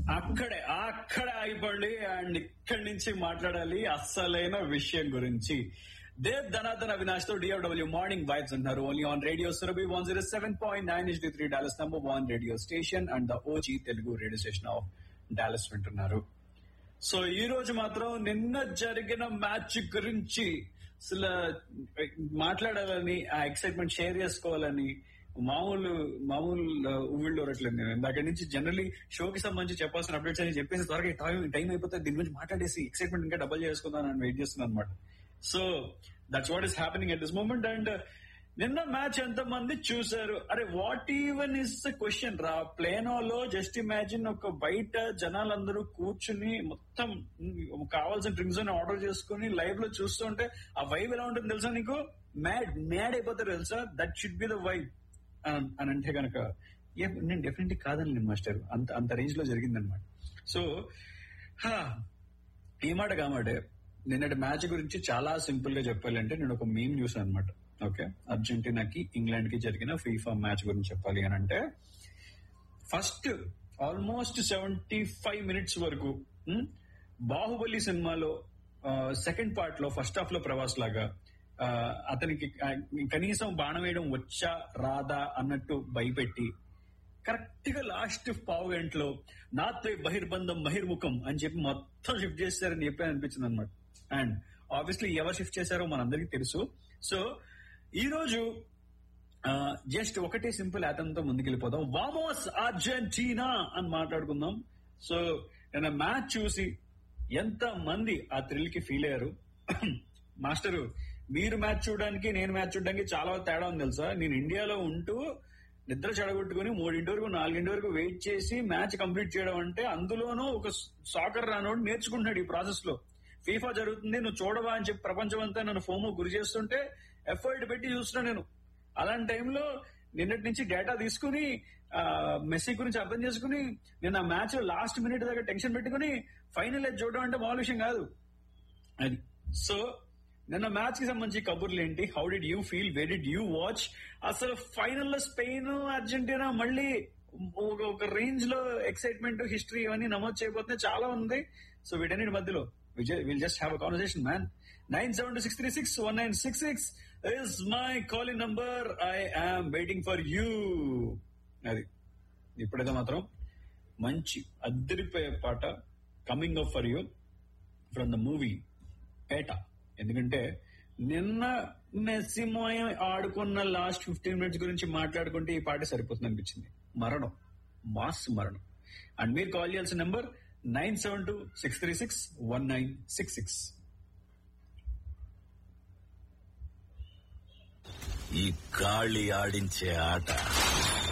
అక్కడే అక్కడే ఆగిపోండి అండ్ ఇక్కడి నుంచి మాట్లాడాలి అస్సలైన విషయం గురించి దేవ్ ధనాధన అవినాష్ తో డిఓడబ్ల్యూ మార్నింగ్ వైబ్స్ అంటున్నారు only on radio Surabhi one zero seven point nine H three Dallas number one radio station and the OG Telugu radio station of Dallas వింటున్నారు సో ఈ రోజు మాత్రం నిన్న జరిగిన మ్యాచ్ గురించి అసలు మాట్లాడాలని ఆ ఎక్సైట్మెంట్ షేర్ చేసుకోవాలని మామూలు మామూలు ఊళ్ళో రట్లేదు నేను ఇందాక నుంచి జనరలీ షోకి సంబంధించి చెప్పాల్సిన అప్డేట్స్ అని చెప్పేసి త్వరగా టైం టైం అయిపోతే దీని గురించి మాట్లాడేసి ఎక్సైట్మెంట్ ఇంకా డబల్ చేసుకుందాం అని వెయిట్ చేస్తున్నాను అనమాట so that's what is happening at this moment and నిన్న మ్యాచ్ ఎంత మంది చూశారు అరే what even is the question రా ప్లేనోలో జస్ట్ ఇమాజిన్ ఒక బయట జనాలందరూ కూర్చుని మొత్తం కావాల్సిన డ్రింక్స్ అని ఆర్డర్ చేసుకుని లైవ్ లో చూస్తుంటే ఆ వైబ్ ఎలా ఉంటుంది తెలుసా నీకు మ్యాడ్ మ్యాడ్ అయిపోతారు తెలుసా that should be the vibe అని అంటే కనుక నేను డెఫినెట్లీ కాదని మాస్టర్ అంత అంత రేంజ్ లో జరిగిందనమాట సో ఈ మాట కామాటే నిన్నటి మ్యాచ్ గురించి చాలా సింపుల్ గా చెప్పాలంటే నేను ఒక మీమ్ చూసాను అనమాట ఓకే అర్జెంటీనాకి ఇంగ్లాండ్ కి జరిగిన ఫీఫా మ్యాచ్ గురించి చెప్పాలి అని అంటే first almost seventy five minutes వరకు బాహుబలి సినిమాలో సెకండ్ పార్ట్ లో ఫస్ట్ హాఫ్ లో ప్రవాస్ లాగా అతనికి కనీసం బాణం వేయడం వచ్చా రాదా అన్నట్టు భయపెట్టి కరెక్ట్ గా లాస్ట్ పావు గంటలో నాతో బహిర్బంధం బహిర్ముఖం అని చెప్పి మొత్తం షిఫ్ట్ చేశారని చెప్పి అనిపించింది అనమాట అండ్ ఆబ్వియస్లీ ఎవరు షిఫ్ట్ చేశారో మనందరికీ తెలుసు సో ఈ రోజు జస్ట్ ఒకటే సింపుల్ యాతంతో ముందుకెళ్ళిపోదాం వామోస్ అర్జెంటీనా అని మాట్లాడుకుందాం సో నేను మ్యాచ్ చూసి ఎంత మంది ఆ థ్రిల్ కి ఫీల్ అయ్యారు మాస్టరు మీరు మ్యాచ్ చూడడానికి నేను మ్యాచ్ చూడడానికి చాలా తేడా ఉంది తెలుసా నేను ఇండియాలో ఉంటూ నిద్ర చెడగొట్టుకుని మూడింటి వరకు నాలుగింటి వరకు వెయిట్ చేసి మ్యాచ్ కంప్లీట్ చేయడం అంటే అందులోనూ ఒక సాకర్ రానోడు నేర్చుకుంటున్నాడు ఈ ప్రాసెస్ లో ఫీఫా జరుగుతుంది నువ్వు చూడవా అని చెప్పి ప్రపంచం అంతా నన్ను ఫోమో గురి చేస్తుంటే ఎఫర్ట్ పెట్టి చూస్తున్నా నేను అలాంటి టైంలో నిన్నటి నుంచి డేటా తీసుకుని మెస్సీ గురించి అర్థం చేసుకుని నేను ఆ మ్యాచ్ లాస్ట్ మినిట్ దగ్గర టెన్షన్ పెట్టుకుని ఫైనల్ చూడడం అంటే మామూలు విషయం కాదు అది సో నిన్న మ్యాచ్ కి సంబంధించి కబుర్లు ఏంటి how did you feel way did you watch అసలు ఫైనల్ లో స్పెయిన్ అర్జెంటీనా మళ్ళీ ఒక రేంజ్ లో ఎక్సైట్మెంట్ హిస్టరీ ఇవన్నీ నమోదు చేయబోతున్నాయి చాలా ఉంది సో వీటన్నిటి మధ్యలో will just have a conversation man nine seven two six three six one nine six six is my calling number I am waiting for you అది ఇప్పుడైతే మాత్రం మంచి అద్దరిపోయే పాట coming up for you from the movie Petta ఎందుకంటే నిన్న మెస్సిమోయం ఆడుకున్న last fifteen minutes గురించి మాట్లాడుకుంటే ఈ పాట సరిపోతుంది అనిపించింది మరణం మాస్ మరణం అండ్ మీరు కాల్ చేయాల్సిన number nine seven two six three six one nine six six ఈ గాలి ఆడించే ఆట